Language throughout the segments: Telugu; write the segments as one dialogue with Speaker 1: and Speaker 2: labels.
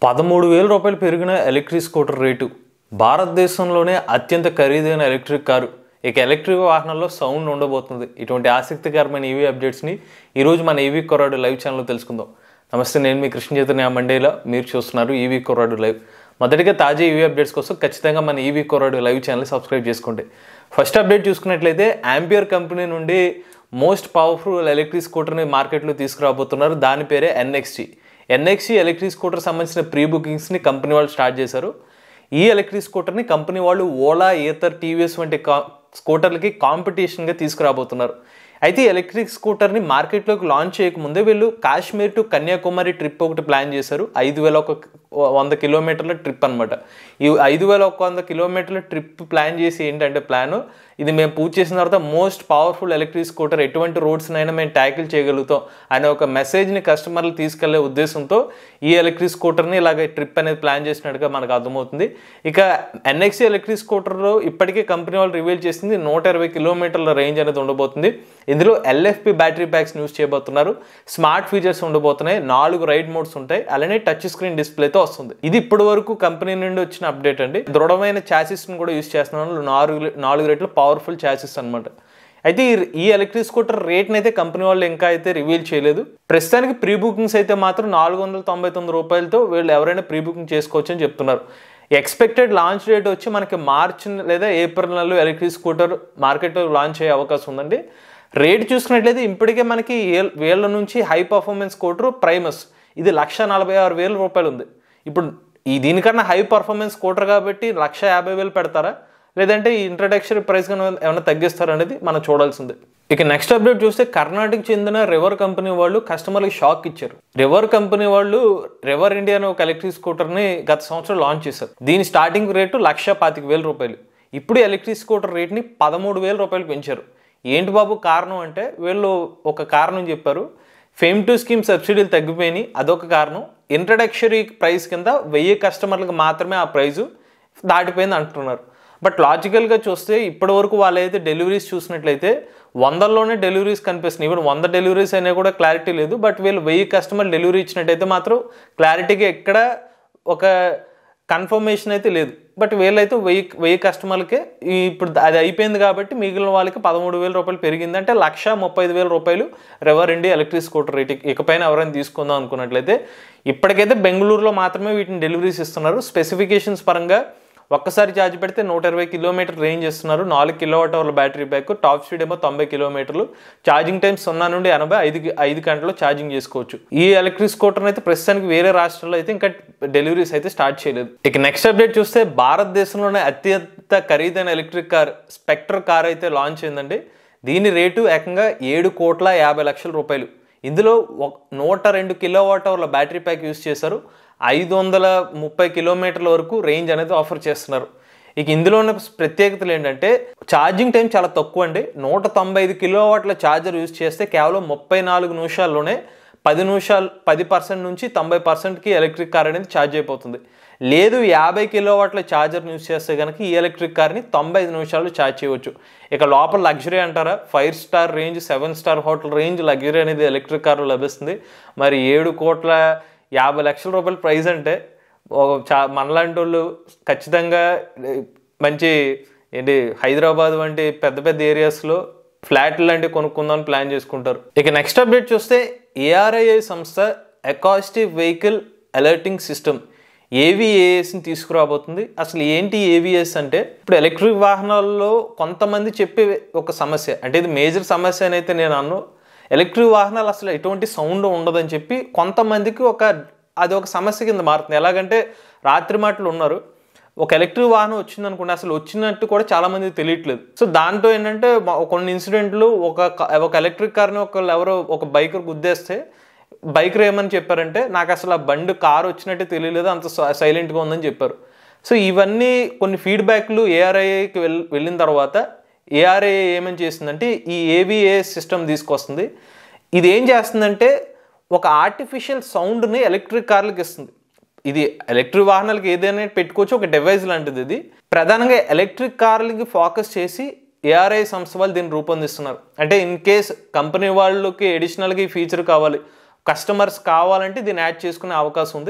Speaker 1: పదమూడు వేల రూపాయలు పెరిగిన ఎలక్ట్రిక్ స్కూటర్ రేటు భారతదేశంలోనే అత్యంత ఖరీదైన ఎలక్ట్రిక్ కారు ఇక ఎలక్ట్రిక్ వాహనాల్లో సౌండ్ ఉండబోతుంది ఇటువంటి ఆసక్తికరమైన ఈవీ అప్డేట్స్ని ఈరోజు మన ఈవీ కొరాడు లైవ్ ఛానల్లో తెలుసుకుందాం నమస్తే నేను మీ కృష్ణ చైతన్య మండేలా మీరు చూస్తున్నారు ఈవీ కొరాడు లైవ్ మొదటిగా తాజా ఈవీ అప్డేట్స్ కోసం ఖచ్చితంగా మన ఈవీ కొరాడు లైవ్ ఛానల్ సబ్స్క్రైబ్ చేసుకోండి ఫస్ట్ అప్డేట్ చూసుకున్నట్లయితే యాంపియర్ కంపెనీ నుండి మోస్ట్ పవర్ఫుల్ ఎలక్ట్రిక్ స్కూటర్ని మార్కెట్లో తీసుకురాబోతున్నారు దాని పేరే ఎన్ఎక్స్టీ ఎన్ఎక్సీ ఎలక్ట్రిక్ స్కూటర్ సంబంధించిన ప్రీ బుకింగ్స్ని కంపెనీ వాళ్ళు స్టార్ట్ చేశారు ఈ ఎలక్ట్రిక్ స్కూటర్ని కంపెనీ వాళ్ళు ఓలా ఏతర్ టీవీఎస్ వంటి కా స్కూటర్లకి కాంపిటీషన్గా తీసుకురాబోతున్నారు అయితే ఈ ఎలక్ట్రిక్ స్కూటర్ని మార్కెట్లోకి లాంచ్ చేయకముందే వీళ్ళు కాశ్మీర్ టు కన్యాకుమారి ట్రిప్ ఒకటి ప్లాన్ చేశారు ఐదు వేల ఒక వంద కిలోమీటర్ల ట్రిప్ అనమాట ఈ ఐదు వేల ఒక వంద కిలోమీటర్ల ట్రిప్ ప్లాన్ చేసి ఏంటంటే ప్లాన్ ఇది మేము పూర్తి చేసిన తర్వాత మోస్ట్ పవర్ఫుల్ ఎలక్ట్రిక్ స్కూటర్ ఎటువంటి రోడ్స్నైనా మేము ట్యాకిల్ చేయగలుగుతాం అనే ఒక మెసేజ్ని కస్టమర్లు తీసుకెళ్లే ఉద్దేశంతో ఈ ఎలక్ట్రిక్ స్కూటర్ని ఇలాగ ట్రిప్ అనేది ప్లాన్ చేసినట్టుగా మనకు అర్థమవుతుంది ఇక ఎన్ఎక్సీ ఎలక్ట్రిక్ స్కూటర్లో ఇప్పటికే కంపెనీ వాళ్ళు రివీల్ చేసింది నూట ఇరవై కిలోమీటర్ల రేంజ్ అనేది ఉండబోతుంది ఇందులో ఎల్ఎఫ్పి బ్యాటరీ ప్యాక్స్ యూస్ చేయబోతున్నారు స్మార్ట్ ఫీచర్స్ ఉండబోతున్నాయి నాలుగు రైడ్ మోడ్స్ ఉంటాయి అలానే టచ్ స్క్రీన్ డిస్ప్లేతో వస్తుంది ఇది ఇప్పటి వరకు కంపెనీ నుండి వచ్చిన అప్డేట్ అండి దృఢమైన ఛాసిస్ కూడా యూస్ చేస్తున్నాను నాలుగు నాలుగు రేట్లు పవర్ఫుల్ ఛాసిస్ అనమాట అయితే ఈ- ఈ ఎలక్ట్రిక్ స్కూటర్ రేట్ని అయితే కంపెనీ వాళ్ళు ఇంకా అయితే రివీల్ చేయలేదు ప్రస్తుతానికి ప్రీ బుకింగ్స్ అయితే మాత్రం నాలుగు వందల తొంభై తొమ్మిది రూపాయలతో వీళ్ళు ఎవరైనా ప్రీ బుకింగ్ చేసుకోవచ్చు అని చెప్తున్నారు ఎక్స్పెక్టెడ్ లాంచ్ డేట్ వచ్చి మనకి మార్చ్ లేదా ఏప్రిల్ నెలలో ఎలక్ట్రిక్ స్కూటర్ మార్కెట్లో లాంచ్ అయ్యే అవకాశం ఉందండి రేట్ చూసుకున్నట్లయితే ఇప్పటికే మనకి ఏ- వేల నుంచి హై పర్ఫార్మెన్స్ స్కూటర్ ప్రైమస్ ఇది లక్ష నలభై ఆరు వేల రూపాయలు ఉంది ఇప్పుడు ఈ దీనికన్నా హై పర్ఫార్మెన్స్ స్కూటర్ కాబట్టి లక్ష యాభై వేలు పెడతారా లేదంటే ఈ ఇంట్రడక్షన్ ప్రైస్ కన్నా ఏమైనా తగ్గిస్తారా అనేది మనం చూడాల్సిందే ఇక నెక్స్ట్ అప్డేట్ చూస్తే కర్ణాటకకి చెందిన రివర్ కంపెనీ వాళ్ళు కస్టమర్కి షాక్ ఇచ్చారు రివర్ కంపెనీ వాళ్ళు రివర్ ఇండియా అనే ఒక ఎలక్ట్రిక్ స్కూటర్ని గత సంవత్సరం లాంచ్ చేశారు దీని స్టార్టింగ్ రేటు లక్ష పాతిక వేల రూపాయలు ఇప్పుడు ఎలక్ట్రిక్ స్కూటర్ రేట్ని పదమూడు వేల రూపాయలు పెంచారు ఏంటి బాబు కారణం అంటే వీళ్ళు ఒక కారణం చెప్పారు ఫేమ్ టు స్కీమ్ సబ్సిడీలు తగ్గిపోయినాయి అదొక కారణం ఇంట్రడక్షరీ ప్రైస్ కింద వెయ్యి కస్టమర్లకు మాత్రమే ఆ ప్రైజు దాటిపోయింది అంటున్నారు బట్ లాజికల్గా చూస్తే ఇప్పటి వరకు వాళ్ళైతే డెలివరీస్ చూసినట్లయితే వందల్లోనే డెలివరీస్ కనిపిస్తున్నాయి ఇప్పుడు వంద డెలివరీస్ అయినా కూడా క్లారిటీ లేదు బట్ వీళ్ళు వెయ్యి కస్టమర్ డెలివరీ ఇచ్చినట్టయితే మాత్రం క్లారిటీగా ఎక్కడ ఒక కన్ఫర్మేషన్ అయితే లేదు బట్ వీళ్ళైతే వెయ్యి వెయ్యి కస్టమర్లకే ఈ ఇప్పుడు అది అయిపోయింది కాబట్టి మిగిలిన వాళ్ళకి పదమూడు వేల రూపాయలు పెరిగింది అంటే లక్ష ముప్పై ఐదు వేల రూపాయలు River Indie electric scooter rate ఇకపైన ఎవరైనా తీసుకుందాం అనుకున్నట్లయితే ఇప్పటికైతే బెంగళూరులో మాత్రమే వీటిని డెలివరీస్ ఇస్తున్నారు స్పెసిఫికేషన్స్ పరంగా ఒక్కసారి ఛార్జ్ పెడితే నూట ఇరవై కిలోమీటర్ రేంజ్ ఇస్తున్నారు నాలుగు కిలోవాట్ అవర్ల బ్యాటరీ బ్యాక్ టాప్ స్పీడ్ ఏమో తొంభై కిలోమీటర్లు ఛార్జింగ్ టైం సున్నా నుండి ఎనభై ఐదు ఐదు గంటల్లో ఛార్జింగ్ చేసుకోవచ్చు ఈ ఎలక్ట్రిక్ స్కూటర్ అయితే ప్రస్తుతానికి వేరే రాష్ట్రాల్లో అయితే ఇంకా డెలివరీస్ అయితే స్టార్ట్ చేయలేదు ఇక నెక్స్ట్ అప్డేట్ చూస్తే భారతదేశంలోనే అత్యంత ఖరీదైన ఎలక్ట్రిక్ కార్ స్పెక్టర్ కార్ అయితే లాంచ్ అయిందండి దీని రేటు ఏకంగా ఏడు కోట్ల యాభై లక్షల రూపాయలు ఇందులో ఒక నూట రెండు కిలోవాట్ అవర్ల బ్యాటరీ ప్యాక్ యూస్ చేశారు ఐదు వందల ముప్పై కిలోమీటర్ల వరకు రేంజ్ అనేది ఆఫర్ చేస్తున్నారు ఇక ఇందులో ఉన్న ప్రత్యేకతలు ఏంటంటే ఛార్జింగ్ టైం చాలా తక్కువ అండి నూట తొంభై ఐదు కిలోవాట్ల ఛార్జర్ యూస్ చేస్తే కేవలం ముప్పై నాలుగు నిమిషాల్లోనే పది నిమిషాలు పది పర్సెంట్ నుంచి తొంభై పర్సెంట్కి ఎలక్ట్రిక్ కార్ అనేది ఛార్జ్ అయిపోతుంది లేదు యాభై కిలోవాట్ల ఛార్జర్ యూస్ చేస్తే కనుక ఈ ఎలక్ట్రిక్ కార్ని తొంభై ఐదు నిమిషాలు ఛార్జ్ చేయవచ్చు ఇక లోపల లగ్జరీ అంటారా five star range seven star hotel range luxury అనేది ఎలక్ట్రిక్ కారు లభిస్తుంది మరి ఏడు కోట్ల యాభై లక్షల రూపాయల ప్రైస్ అంటే ఒక చా మనలాంటి వాళ్ళు ఖచ్చితంగా ఏ, మంచి ఏంటి హైదరాబాద్ వంటి పెద్ద పెద్ద ఏరియాస్లో ఫ్లాట్లు లాంటివి కొనుక్కుందామని ప్లాన్ చేసుకుంటారు ఇక నెక్స్ట్ అప్డేట్ చూస్తే ఏఆర్ఐఐ సంస్థ ఎకాస్టివ్ వెహికల్ అలర్టింగ్ సిస్టమ్ ఏవిఏఎస్ని తీసుకురాబోతుంది అసలు ఏంటి ఏవిఎస్ అంటే ఇప్పుడు ఎలక్ట్రిక్ వాహనాల్లో కొంతమంది చెప్పే ఒక సమస్య అంటే ఇది మేజర్ సమస్య అని అయితే నేను అన్ను ఎలక్ట్రిక్ వాహనాలు అసలు ఎటువంటి సౌండ్ ఉండదని చెప్పి కొంతమందికి ఒక అది ఒక సమస్య కింద మారుతుంది ఎలాగంటే రాత్రి మాటలు ఉన్నారు ఒక ఎలక్ట్రిక్ వాహనం వచ్చింది అనుకోండి అసలు వచ్చినట్టు కూడా చాలా మందికి తెలియట్లేదు సో దాంతో ఏంటంటే మా- కొన్ని ఇన్సిడెంట్లు ఒక క- ఒక ఎలక్ట్రిక్ కార్ని ఒక ఎవరో ఒక బైకర్ గుద్దేస్తే బైకర్ ఏమని చెప్పారంటే నాకు అసలు ఆ బండి కారు వచ్చినట్టే తెలియలేదు అంత స- సైలెంట్గా ఉందని చెప్పారు సో ఇవన్నీ కొన్ని ఫీడ్బ్యాక్లు ఏఆర్ఐకి వెళ్ వెళ్ళిన తర్వాత ఏఆర్ఐ ఏమని చేసిందంటే ఈ ఏవిఏ సిస్టమ్ తీసుకొస్తుంది ఇది ఏం చేస్తుందంటే ఒక ఆర్టిఫిషియల్ సౌండ్ని ఎలక్ట్రిక్ కార్లకు ఇస్తుంది ఇది ఎలక్ట్రిక్ వాహనాలకు ఏదైనా పెట్టుకోవచ్చు ఒక డివైస్ లాంటిది ఇది ప్రధానంగా ఎలక్ట్రిక్ కార్లకి ఫోకస్ చేసి ఏఆర్ఐ సంస్థ వాళ్ళు దీన్ని రూపొందిస్తున్నారు అంటే ఇన్ కేస్ కంపెనీ వాళ్ళకి అడిషనల్గా ఈ ఫీచర్ కావాలి కస్టమర్స్ కావాలంటే దీన్ని యాడ్ చేసుకునే అవకాశం ఉంది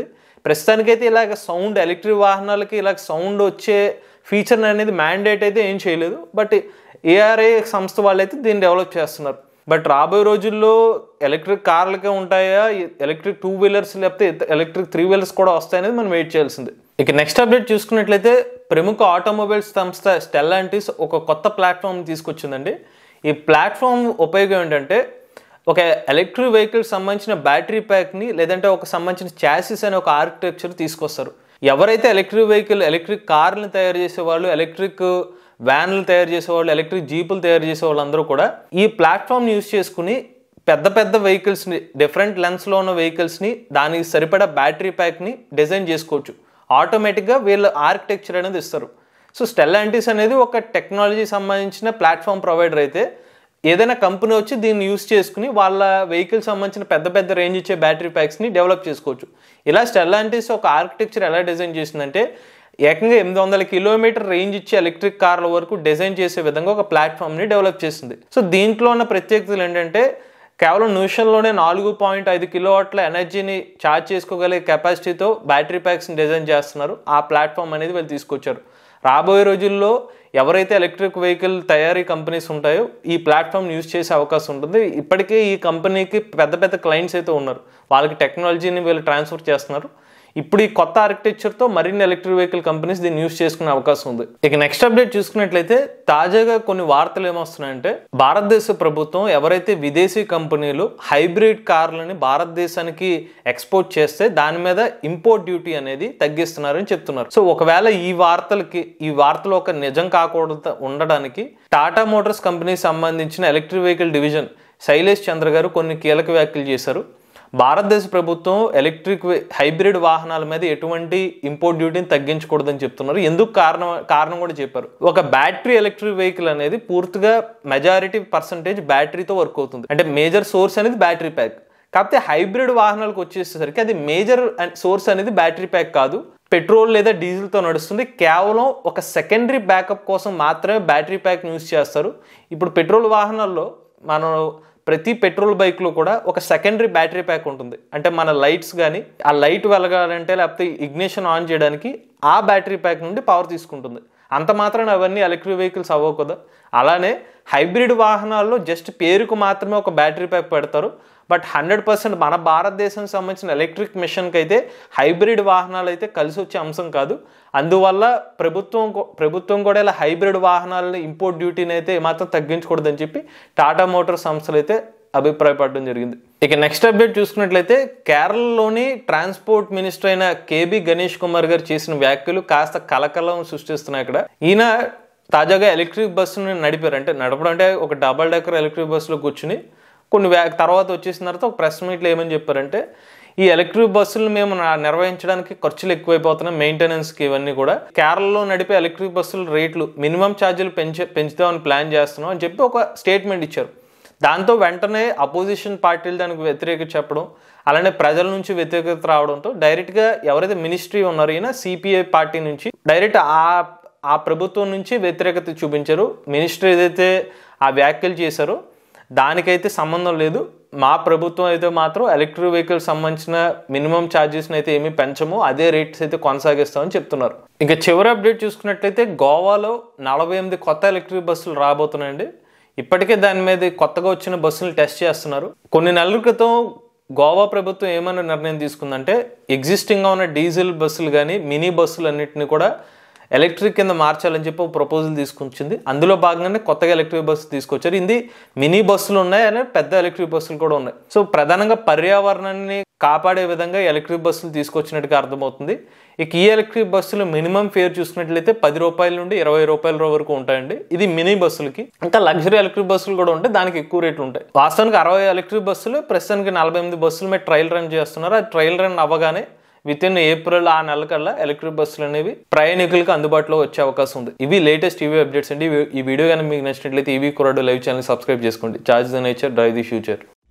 Speaker 1: ప్రస్తుతానికైతే ఇలాగ సౌండ్ ఎలక్ట్రిక్ వాహనాలకి ఇలాగ సౌండ్ వచ్చే ఫీచర్ అనేది మ్యాండేట్ అయితే ఏం చేయలేదు బట్ ఏఆర్ఏ సంస్థ వాళ్ళైతే దీన్ని డెవలప్ చేస్తున్నారు బట్ రాబోయే రోజుల్లో ఎలక్ట్రిక్ కార్లకే ఉంటాయా ఎలక్ట్రిక్ టూ వీలర్స్ లేకపోతే ఎలక్ట్రిక్ త్రీ వీలర్స్ కూడా వస్తాయనేది మనం వెయిట్ చేయాల్సింది ఇక నెక్స్ట్ అప్డేట్ చూసుకున్నట్లయితే ప్రముఖ ఆటోమొబైల్స్ సంస్థ స్టెల్లాంటిస్ ఒక కొత్త ప్లాట్ఫామ్ తీసుకొచ్చిందండి ఈ ప్లాట్ఫామ్ ఉపయోగం ఏంటంటే ఒక ఎలక్ట్రిక్ వెహికల్ సంబంధించిన బ్యాటరీ ప్యాక్ని లేదంటే ఒక సంబంధించిన చాసిస్ అనే ఒక ఆర్కిటెక్చర్ తీసుకొస్తారు ఎవరైతే ఎలక్ట్రిక్ వెహికల్ ఎలక్ట్రిక్ కార్లను తయారు చేసే వాళ్ళు ఎలక్ట్రిక్ వ్యాన్లు తయారు చేసేవాళ్ళు ఎలక్ట్రిక్ జీపులు తయారు చేసే వాళ్ళందరూ కూడా ఈ ప్లాట్ఫామ్ యూస్ చేసుకుని పెద్ద పెద్ద వెహికల్స్ని డిఫరెంట్ లెన్స్లో ఉన్న వెహికల్స్ని దానికి సరిపడా బ్యాటరీ ప్యాక్ని డిజైన్ చేసుకోవచ్చు ఆటోమేటిక్గా వీళ్ళు ఆర్కిటెక్చర్ అనేది ఇస్తారు సో స్టెల్లాంటిస్ అనేది ఒక టెక్నాలజీ సంబంధించిన ప్లాట్ఫామ్ ప్రొవైడర్ అయితే ఏదైనా కంపెనీ వచ్చి దీన్ని యూస్ చేసుకుని వాళ్ళ వెహికల్ సంబంధించిన పెద్ద పెద్ద రేంజ్ ఇచ్చే బ్యాటరీ ప్యాక్స్ని డెవలప్ చేసుకోవచ్చు ఇలా స్టెల్లాంటిస్ ఒక ఆర్కిటెక్చర్ ఎలా డిజైన్ చేసిందంటే ఏకంగా ఎనిమిది వందల కిలోమీటర్ రేంజ్ ఇచ్చే ఎలక్ట్రిక్ కార్ల వరకు డిజైన్ చేసే విధంగా ఒక ప్లాట్ఫామ్ని డెవలప్ చేసింది సో దీంట్లో ఉన్న ప్రత్యేకతలు ఏంటంటే కేవలం నిమిషంలోనే నాలుగు పాయింట్ ఐదు కిలోవాట్ల ఎనర్జీని ఛార్జ్ చేసుకోగలిగే కెపాసిటీతో బ్యాటరీ ప్యాక్స్ని డిజైన్ చేస్తున్నారు ఆ ప్లాట్ఫామ్ అనేది వీళ్ళు తీసుకొచ్చారు రాబోయే రోజుల్లో ఎవరైతే ఎలక్ట్రిక్ వెహికల్ తయారీ కంపెనీస్ ఉంటాయో ఈ ప్లాట్ఫామ్ యూజ్ చేసే అవకాశం ఉంటుంది ఇప్పటికే ఈ కంపెనీకి పెద్ద పెద్ద క్లయింట్స్ అయితే ఉన్నారు వాళ్ళకి టెక్నాలజీని వీళ్ళు ట్రాన్స్ఫర్ చేస్తున్నారు ఇప్పుడు ఈ కొత్త ఆర్కిటెక్చర్తో మరిన్ని ఎలక్ట్రిక్ వెహికల్ కంపెనీస్ దీన్ని యూస్ చేసుకునే అవకాశం ఉంది ఇక నెక్స్ట్ అప్డేట్ చూసుకున్నట్లయితే తాజాగా కొన్ని వార్తలు ఏమొస్తున్నాయంటే భారతదేశ ప్రభుత్వం ఎవరైతే విదేశీ కంపెనీలు హైబ్రిడ్ కార్లని భారతదేశానికి ఎక్స్పోర్ట్ చేస్తే దాని మీద ఇంపోర్ట్ డ్యూటీ అనేది తగ్గిస్తున్నారని చెప్తున్నారు సో ఒకవేళ ఈ వార్తలకి ఈ వార్తలు ఒక నిజం కాకూడదు ఉండడానికి టాటా మోటార్స్ కంపెనీ సంబంధించిన electric vehicle division Shailesh Chandra గారు కొన్ని కీలక వ్యాఖ్యలు చేశారు భారతదేశ ప్రభుత్వం ఎలక్ట్రిక్ హైబ్రిడ్ వాహనాల మీద ఎటువంటి ఇంపోర్ట్ డ్యూటీని తగ్గించకూడదని చెప్తున్నారు ఎందుకు కారణం కారణం కూడా చెప్పారు ఒక బ్యాటరీ ఎలక్ట్రిక్ వెహికల్ అనేది పూర్తిగా మెజారిటీ పర్సంటేజ్ బ్యాటరీతో వర్క్ అవుతుంది అంటే మేజర్ సోర్స్ అనేది బ్యాటరీ ప్యాక్ కాకపోతే హైబ్రిడ్ వాహనాలకు వచ్చేసరికి అది మేజర్ సోర్స్ అనేది బ్యాటరీ ప్యాక్ కాదు పెట్రోల్ లేదా డీజిల్తో నడుస్తుంది కేవలం ఒక సెకండరీ బ్యాకప్ కోసం మాత్రమే బ్యాటరీ ప్యాక్ యూజ్ చేస్తారు ఇప్పుడు పెట్రోల్ వాహనాల్లో మనం ప్రతి పెట్రోల్ బైక్లో కూడా ఒక సెకండరీ బ్యాటరీ ప్యాక్ ఉంటుంది అంటే మన లైట్స్ కానీ ఆ లైట్ వెలగాలంటే లేకపోతే ఇగ్నిషన్ ఆన్ చేయడానికి ఆ బ్యాటరీ ప్యాక్ నుండి పవర్ తీసుకుంటుంది అంత మాత్రాన అవన్నీ ఎలక్ట్రిక్ వెహికల్స్ అవ్వవు కదా అలానే హైబ్రిడ్ వాహనాల్లో జస్ట్ పేరుకు మాత్రమే ఒక బ్యాటరీ ప్యాక్ పెడతారు బట్ హండ్రెడ్ పర్సెంట్ మన భారతదేశానికి సంబంధించిన ఎలక్ట్రిక్ మిషన్కి అయితే హైబ్రిడ్ వాహనాలు అయితే కలిసి వచ్చే అంశం కాదు అందువల్ల ప్రభుత్వం ప్రభుత్వం కూడా ఇలా హైబ్రిడ్ వాహనాలను ఇంపోర్ట్ డ్యూటీని అయితే ఏమాత్రం తగ్గించకూడదని చెప్పి టాటా మోటార్ సంస్థలు అయితే అభిప్రాయపడడం జరిగింది ఇక నెక్స్ట్ అప్డేట్ చూసుకున్నట్లయితే కేరళలోని ట్రాన్స్పోర్ట్ మినిస్టర్ అయిన కేబి గణేష్ కుమార్ గారు చేసిన వ్యాఖ్యలు కాస్త కలకలం సృష్టిస్తున్నాయి ఇక్కడ ఈయన తాజాగా ఎలక్ట్రిక్ బస్సును నడిపారు అంటే నడపడం అంటే ఒక డబల్ డెక్కర్ ఎలక్ట్రిక్ బస్సులో కూర్చుని కొన్ని వ్యా తర్వాత వచ్చేసిన తర్వాత ఒక ప్రెస్ మీట్లో ఏమని చెప్పారంటే ఈ ఎలక్ట్రిక్ బస్సులు మేము నిర్వహించడానికి ఖర్చులు ఎక్కువైపోతున్నాయి మెయింటెనెన్స్కి ఇవన్నీ కూడా కేరళలో నడిపే ఎలక్ట్రిక్ బస్సుల రేట్లు మినిమం ఛార్జీలు పెంచే పెంచుదామని ప్లాన్ చేస్తున్నాం అని చెప్పి ఒక స్టేట్మెంట్ ఇచ్చారు దాంతో వెంటనే అపోజిషన్ పార్టీలు దానికి వ్యతిరేకత చెప్పడం అలానే ప్రజల నుంచి వ్యతిరేకత రావడంతో డైరెక్ట్గా ఎవరైతే మినిస్ట్రీ ఉన్నారో ఈయన సిపిఐ పార్టీ నుంచి డైరెక్ట్ ఆ ఆ ప్రభుత్వం నుంచి వ్యతిరేకత చూపించారు మినిస్టర్ ఏదైతే ఆ వ్యాఖ్యలు చేశారో దానికైతే సంబంధం లేదు మా ప్రభుత్వం అయితే మాత్రం ఎలక్ట్రిక్ వెహికల్ సంబంధించిన మినిమం ఛార్జెస్ని అయితే ఏమీ పెంచము అదే రేట్స్ అయితే కొనసాగిస్తామని చెప్తున్నారు ఇంకా చివరి అప్డేట్ చూసుకున్నట్లయితే గోవాలో నలభై ఎనిమిది కొత్త ఎలక్ట్రిక్ బస్సులు రాబోతున్నాయండి ఇప్పటికే దాని మీద కొత్తగా వచ్చిన బస్సులు టెస్ట్ చేస్తున్నారు కొన్ని నెలల క్రితం గోవా ప్రభుత్వం ఏమైనా నిర్ణయం తీసుకుందంటే ఎగ్జిస్టింగ్గా ఉన్న డీజిల్ బస్సులు కానీ మినీ బస్సులు అన్నింటినీ కూడా ఎలక్ట్రిక్ కింద మార్చాలని చెప్పి ఒక ప్రపోజల్ తీసుకొచ్చింది అందులో భాగంగానే కొత్తగా ఎలక్ట్రిక్ బస్సు తీసుకొచ్చారు ఇది మినీ బస్సులు ఉన్నాయి అనే పెద్ద ఎలక్ట్రిక్ బస్సులు కూడా ఉన్నాయి సో ప్రధానంగా పర్యావరణాన్ని కాపాడే విధంగా ఎలక్ట్రిక్ బస్సులు తీసుకొచ్చినట్టుగా అర్థమవుతుంది ఇక ఈ ఎలక్ట్రిక్ బస్సులు మినిమం ఫేర్ చూసుకున్నట్లయితే పది రూపాయల నుండి ఇరవై రూపాయల వరకు ఉంటాయండి ఇది మినీ బస్సులకి ఇంకా లగ్జరీ ఎలక్ట్రిక్ బస్సులు కూడా ఉంటాయి దానికి ఎక్కువ రేట్లు ఉంటాయి వాస్తవానికి అరవై ఎలక్ట్రిక్ బస్సులు ప్రస్తుతానికి నలభై ఎనిమిది బస్సుల మీద ట్రయల్ రన్ చేస్తున్నారు ఆ ట్రయల్ రన్ అవ్వగానే విత్ ఇన్ ఏప్రిల్ ఆ నెల కల్లా ఎలక్ట్రిక్ బస్సులు అనేవి ప్రయాణికులకు అందుబాటులో వచ్చే అవకాశం ఉంది ఇవి లేటెస్ట్ ఈవీ అప్డేట్స్ అండి ఈ వీడియో కానీ మీకు నచ్చినట్లయితే ఈవీ కొరడు లైవ్ ఛానల్ సబ్స్క్రైబ్ చేసుకోండి charge the nature drive the future